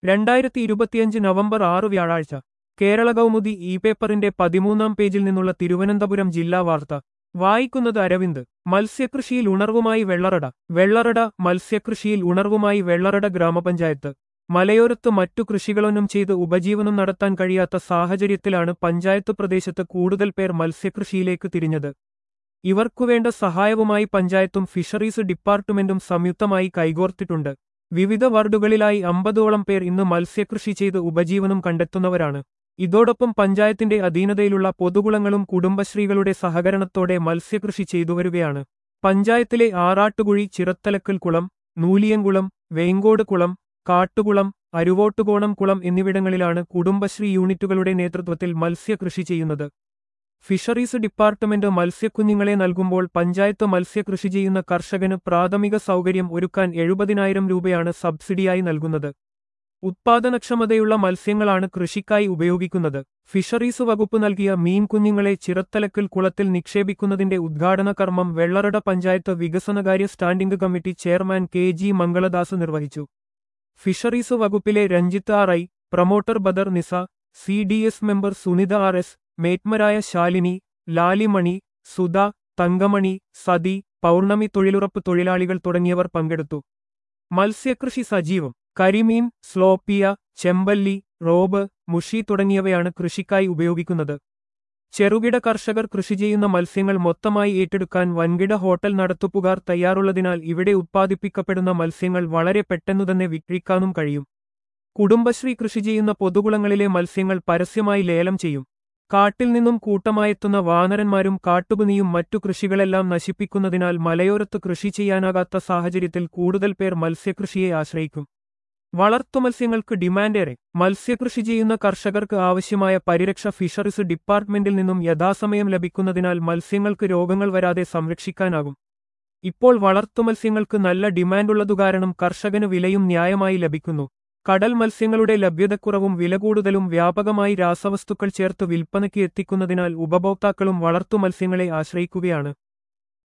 രണ്ടായിരത്തി ഇരുപത്തിയഞ്ച് നവംബർ ആറ് വ്യാഴാഴ്ച കേരള കൗമുദി ഇ പേപ്പറിന്റെ പതിമൂന്നാം പേജിൽ നിന്നുള്ള തിരുവനന്തപുരം ജില്ലാ വാർത്ത വായിക്കുന്നത് അരവിന്ദ് മത്സ്യകൃഷിയിൽ ഉണർവുമായി വെള്ളറട വെള്ളറട മത്സ്യകൃഷിയിൽ ഉണർവുമായി വെള്ളറട ഗ്രാമപഞ്ചായത്ത് മലയോരത്ത് മറ്റു കൃഷികളൊന്നും ചെയ്ത് ഉപജീവനം നടത്താൻ കഴിയാത്ത സാഹചര്യത്തിലാണ് പഞ്ചായത്ത് പ്രദേശത്ത് കൂടുതൽ പേർ മത്സ്യകൃഷിയിലേക്ക് തിരിഞ്ഞത് ഇവർക്കുവേണ്ട സഹായവുമായി പഞ്ചായത്തും ഫിഷറീസ് ഡിപ്പാർട്ട്മെന്റും സംയുക്തമായി കൈകോർത്തിട്ടുണ്ട് വിവിധ വാർഡുകളിലായി അമ്പതോളം പേർ ഇന്ന് മത്സ്യകൃഷി ചെയ്ത് ഉപജീവനം കണ്ടെത്തുന്നവരാണ് ഇതോടൊപ്പം പഞ്ചായത്തിന്റെ അധീനതയിലുള്ള പൊതുകുളങ്ങളും കുടുംബശ്രീകളുടെ സഹകരണത്തോടെ മത്സ്യകൃഷി ചെയ്തുവരികയാണ് പഞ്ചായത്തിലെ ആറാട്ടുകുഴി ചിറത്തലക്കൽ കുളം നൂലിയൻകുളം വേങ്കോട് കുളം കാട്ടുകുളം അരുവോട്ടുകോണം കുളം എന്നിവിടങ്ങളിലാണ് കുടുംബശ്രീ യൂണിറ്റുകളുടെ നേതൃത്വത്തിൽ മത്സ്യകൃഷി ചെയ്യുന്നത് ഫിഷറീസ് ഡിപ്പാർട്ട്മെന്റ് മത്സ്യക്കുഞ്ഞുങ്ങളെ നൽകുമ്പോൾ പഞ്ചായത്ത് മത്സ്യകൃഷി ചെയ്യുന്ന കർഷകന് പ്രാഥമിക സൗകര്യം ഒരുക്കാൻ എഴുപതിനായിരം രൂപയാണ് സബ്സിഡിയായി നൽകുന്നത് ഉത്പാദനക്ഷമതയുള്ള മത്സ്യങ്ങളാണ് കൃഷിക്കായി ഉപയോഗിക്കുന്നത് ഫിഷറീസ് വകുപ്പ് നൽകിയ മീൻ കുഞ്ഞുങ്ങളെ ചിറത്തലക്കൽ കുളത്തിൽ നിക്ഷേപിക്കുന്നതിന്റെ ഉദ്ഘാടന കർമ്മം വെള്ളറട പഞ്ചായത്ത് വികസനകാര്യ standing committee chairman K G Mangaladas നിർവഹിച്ചു ഫിഷറീസ് വകുപ്പിലെ Ranjith R I promoter Badar Nisa C D S member Sunitha R S മേറ്റ്മരായ ശാലിനി ലാലിമണി സുധ തങ്കമണി സതി പൗർണമി തൊഴിലുറപ്പ് തൊഴിലാളികൾ തുടങ്ങിയവർ പങ്കെടുത്തു മത്സ്യകൃഷി സജീവം കരിമീൻ സ്ലോപ്പിയ ചെമ്പല്ലി റോബ് മുഷി തുടങ്ങിയവയാണ് കൃഷിക്കായി ഉപയോഗിക്കുന്നത് ചെറുകിട കർഷകർ കൃഷി ചെയ്യുന്ന മത്സ്യങ്ങൾ മൊത്തമായി ഏറ്റെടുക്കാൻ വൻകിട ഹോട്ടൽ നടത്തുപ്പുകാർ തയ്യാറുള്ളതിനാൽ ഇവിടെ ഉത്പാദിപ്പിക്കപ്പെടുന്ന മത്സ്യങ്ങൾ വളരെ പെട്ടെന്നുതന്നെ വിക്രിക്കാനും കഴിയും കുടുംബശ്രീ കൃഷി ചെയ്യുന്ന പൊതുകുളങ്ങളിലെ മത്സ്യങ്ങൾ പരസ്യമായി ലേലം ചെയ്യും കാട്ടിൽ നിന്നും കൂട്ടമായെത്തുന്ന വാനരന്മാരും കാട്ടുപുനിയും മറ്റു കൃഷികളെല്ലാം നശിപ്പിക്കുന്നതിനാൽ മലയോരത്ത് കൃഷി ചെയ്യാനാകാത്ത സാഹചര്യത്തിൽ കൂടുതൽ പേർ മത്സ്യകൃഷിയെ ആശ്രയിക്കും വളർത്തുമത്സ്യങ്ങൾക്ക് ഡിമാൻഡേറെ മത്സ്യകൃഷി ചെയ്യുന്ന കർഷകർക്ക് ആവശ്യമായ പരിരക്ഷ ഫിഷറീസ് ഡിപ്പാർട്ട്മെന്റിൽ നിന്നും യഥാസമയം ലഭിക്കുന്നതിനാൽ മത്സ്യങ്ങൾക്ക് രോഗങ്ങൾ വരാതെ സംരക്ഷിക്കാനാകും ഇപ്പോൾ വളർത്തുമത്സ്യങ്ങൾക്ക് നല്ല ഡിമാൻഡുള്ളതു കാരണം കർഷകന് വിലയും ന്യായമായി ലഭിക്കുന്നു കടൽ മത്സ്യങ്ങളുടെ ലഭ്യതക്കുറവും വില കൂടുതലും വ്യാപകമായി രാസവസ്തുക്കൾ ചേർത്ത് വിൽപ്പനയ്ക്ക് എത്തിക്കുന്നതിനാൽ ഉപഭോക്താക്കളും വളർത്തുമത്സ്യങ്ങളെ ആശ്രയിക്കുകയാണ്